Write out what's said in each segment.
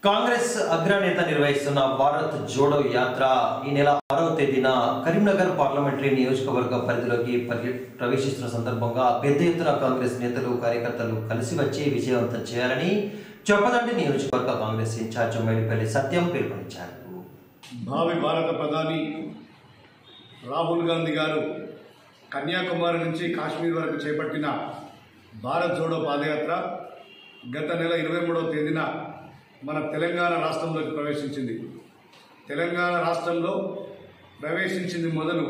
కాంగ్రెస్ అగ్రనేత నిర్వహిస్తున్న భారత్ జోడో యాత్ర ఈ నెల ఆరవ తేదీన కరీంనగర్ పార్లమెంటరీ నియోజకవర్గ పరిధిలోకి పర్య- ప్రవేశిస్తున్న సందర్భంగా పెద్ద ఎత్తున కాంగ్రెస్ నేతలు కార్యకర్తలు కలిసి వచ్చి విజయవంతం చేయాలని చొప్పదండి నియోజకవర్గ కాంగ్రెస్ ఇన్ఛార్జ్ మేడిపల్లి సత్యం పిలుపునిచ్చారు భావి భారత ప్రధాని రాహుల్ గాంధీ గారు కన్యాకుమారి నుంచి కాశ్మీర్ వరకు చేపట్టిన భారత్ జోడో పాదయాత్ర గత నెల ఇరవై మూడవ తేదీన మన తెలంగాణ రాష్ట్రంలోకి ప్రవేశించింది తెలంగాణ రాష్ట్రంలో ప్రవేశించింది మొదలు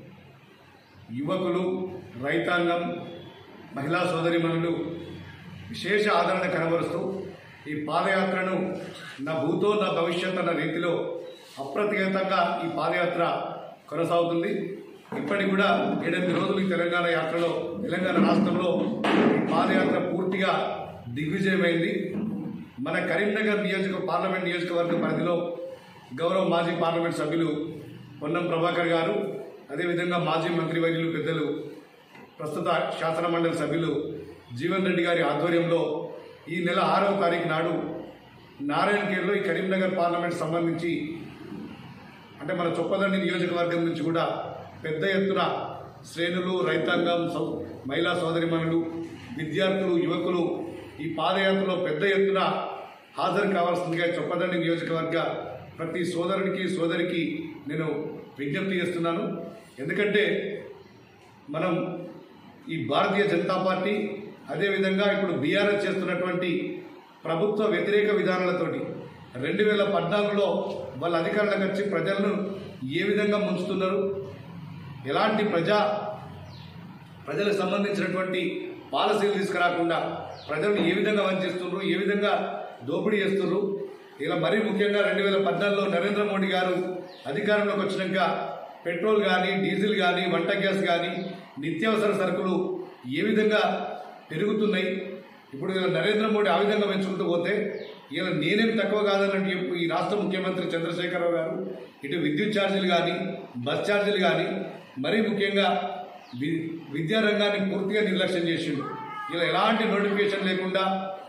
యువకులు రైతాంగం మహిళా సోదరిమణులు విశేష ఆదరణ కనబరుస్తూ ఈ పాదయాత్రను నా భూతో నా భవిష్యత్ అన్న రీతిలో అప్రతిహతంగా ఈ పాదయాత్ర కొనసాగుతుంది ఇప్పటికి కూడా ఏడెనిమిది రోజులు ఈ తెలంగాణ యాత్రలో తెలంగాణ రాష్ట్రంలో ఈ పాదయాత్ర పూర్తిగా దిగ్విజయమైంది మన కరీంనగర్ నియోజక పార్లమెంట్ నియోజకవర్గ పరిధిలో గౌరవ మాజీ పార్లమెంట్ సభ్యులు పొన్నం ప్రభాకర్ గారు అదేవిధంగా మాజీ మంత్రివర్యులు పెద్దలు ప్రస్తుత శాసన మండలి సభ్యులు జీవన్ రెడ్డి గారి ఆధ్వర్యంలో ఈ నెల ఆరవ తారీఖు నాడు నారాయణఖేడ్లో ఈ కరీంనగర్ పార్లమెంట్ సంబంధించి అంటే మన చొప్పదండి నియోజకవర్గం నుంచి కూడా పెద్ద ఎత్తున శ్రేణులు రైతాంగం సౌ- మహిళా సోదరిమణులు విద్యార్థులు యువకులు ఈ పాదయాత్రలో పెద్ద ఎత్తున హాజరు కావాల్సిందిగా చొప్పదండి నియోజకవర్గ ప్రతి సోదరుడికి సోదరికి నేను విజ్ఞప్తి చేస్తున్నాను ఎందుకంటే మనం ఈ భారతీయ జనతా పార్టీ అదేవిధంగా ఇప్పుడు బీఆర్ఎస్ చేస్తున్నటువంటి ప్రభుత్వ వ్యతిరేక విధానాలతోటి రెండు వేల పద్నాలుగులో వాళ్ళ అధికారులకు వచ్చి ప్రజలను ఏ విధంగా ముంచుతున్నారు ఎలాంటి ప్రజా ప్రజలకు సంబంధించినటువంటి పాలసీలు తీసుకురాకుండా ప్రజలను ఏ విధంగా వంచిస్తున్నారు ఏ విధంగా దోపిడీ చేస్తున్నారు ఇలా మరీ ముఖ్యంగా రెండు వేల పద్నాలుగులో నరేంద్ర మోడీ గారు అధికారంలోకి వచ్చినాక పెట్రోల్ కానీ డీజిల్ కానీ వంట గ్యాస్ కానీ నిత్యావసర సరుకులు ఏ విధంగా పెరుగుతున్నాయి ఇప్పుడు ఇలా నరేంద్ర మోడీ ఆ విధంగా పెంచుకుంటూ పోతే ఇలా నేనేం తక్కువ కాదన్నట్టు చెప్పు ఈ రాష్ట్ర ముఖ్యమంత్రి చంద్రశేఖరరావు గారు ఇటు విద్యుత్ ఛార్జీలు కానీ బస్ ఛార్జీలు కానీ మరీ ముఖ్యంగా వి విద్యారంగాన్ని పూర్తిగా నిర్లక్ష్యం చేసిండు ఇలా ఎలాంటి నోటిఫికేషన్ లేకుండా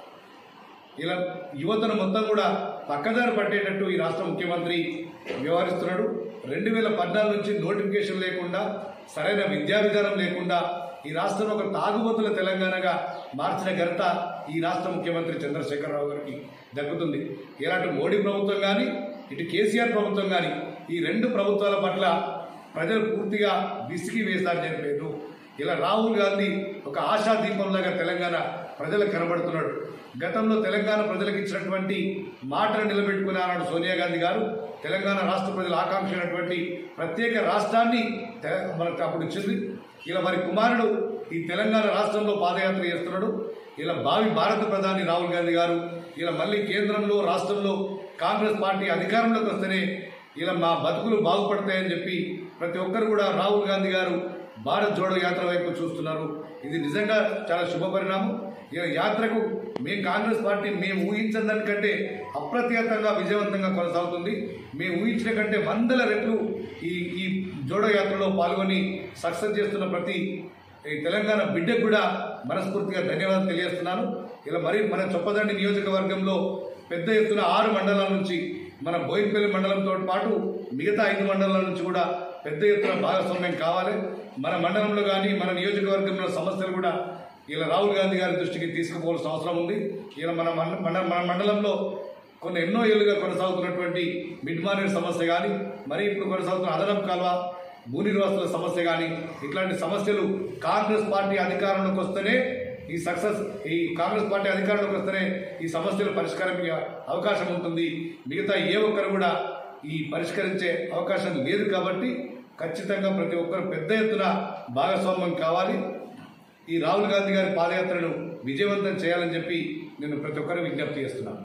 ఇలా యువతను మొత్తం కూడా పక్కదారి పట్టేటట్టు ఈ రాష్ట్ర ముఖ్యమంత్రి వ్యవహరిస్తున్నాడు రెండు వేల పద్నాలుగు నుంచి నోటిఫికేషన్ లేకుండా సరైన విద్యా విధానం లేకుండా ఈ రాష్ట్రం ఒక తాగుబోతుల తెలంగాణగా మార్చిన ఘనత ఈ రాష్ట్ర ముఖ్యమంత్రి చంద్రశేఖరరావు గారికి దక్కుతుంది ఇలాంటి మోడీ ప్రభుత్వం కానీ ఇటు కేసీఆర్ ప్రభుత్వం కానీ ఈ రెండు ప్రభుత్వాల పట్ల ప్రజలు పూర్తిగా విసిగి వేశారని చెప్పారు ఇలా రాహుల్ గాంధీ ఒక ఆశా దీపంలాగా తెలంగాణ ప్రజలకు కనబడుతున్నాడు గతంలో తెలంగాణ ప్రజలకు ఇచ్చినటువంటి మాటను నిలబెట్టుకుని ఆనాడు సోనియా గాంధీ గారు తెలంగాణ రాష్ట్ర ప్రజల ఆకాంక్ష అయినటువంటి ప్రత్యేక రాష్ట్రాన్ని తె- మనకు అప్పుడు ఇచ్చింది ఇలా మరి కుమారుడు ఈ తెలంగాణ రాష్ట్రంలో పాదయాత్ర చేస్తున్నాడు ఇలా భావి భారత ప్రధాని రాహుల్ గాంధీ గారు ఇలా మళ్ళీ కేంద్రంలో రాష్ట్రంలో కాంగ్రెస్ పార్టీ అధికారంలోకి వస్తేనే ఇలా మా బతుకులు బాగుపడతాయని చెప్పి ప్రతి ఒక్కరు కూడా రాహుల్ గాంధీ గారు భారత్ జోడో యాత్ర వైపు చూస్తున్నారు ఇది నిజంగా చాలా శుభ పరిణామం ఇలా యాత్రకు మేము కాంగ్రెస్ పార్టీ మేము ఊహించిన దానికంటే అప్రతిహతంగా విజయవంతంగా కొనసాగుతుంది మేము ఊహించిన కంటే వందల రెట్లు ఈ ఈ జోడో యాత్రలో పాల్గొని సక్సెస్ చేస్తున్న ప్రతి ఈ తెలంగాణ బిడ్డకు కూడా మనస్ఫూర్తిగా ధన్యవాదాలు తెలియజేస్తున్నాను ఇలా మరి మన చొప్పదండి నియోజకవర్గంలో పెద్ద ఎత్తున ఆరు మండలాల నుంచి మన బోయినపల్లి మండలంతో పాటు మిగతా ఐదు మండలాల నుంచి కూడా పెద్ద ఎత్తున భాగస్వామ్యం కావాలి మన మండలంలో కానీ మన నియోజకవర్గంలో సమస్యలు కూడా ఇలా రాహుల్ గాంధీ గారి దృష్టికి తీసుకుపోవాల్సిన అవసరం ఉంది ఇలా మన మండ- మన మన మండలంలో కొన్ని ఎన్నో ఏళ్ళుగా కొనసాగుతున్నటువంటి మిడ్ మార్కెట్ సమస్య కానీ మరి ఇప్పుడు కొనసాగుతున్న అదనపు కాలువ భూ నిర్వాసుల సమస్య కానీ ఇట్లాంటి సమస్యలు కాంగ్రెస్ పార్టీ అధికారంలోకి వస్తేనే ఈ సక్సెస్ ఈ కాంగ్రెస్ పార్టీ అధికారంలోకి వస్తేనే ఈ సమస్యలు పరిష్కారం అవకాశం ఉంటుంది మిగతా ఏ ఒక్కరు కూడా ఈ పరిష్కరించే అవకాశం లేదు కాబట్టి ఖచ్చితంగా ప్రతి ఒక్కరు పెద్ద ఎత్తున భాగస్వామ్యం కావాలి ఈ రాహుల్ గాంధీ గారి పాదయాత్రను విజయవంతం చేయాలని చెప్పి నేను ప్రతి ఒక్కరు విజ్ఞప్తి చేస్తున్నాను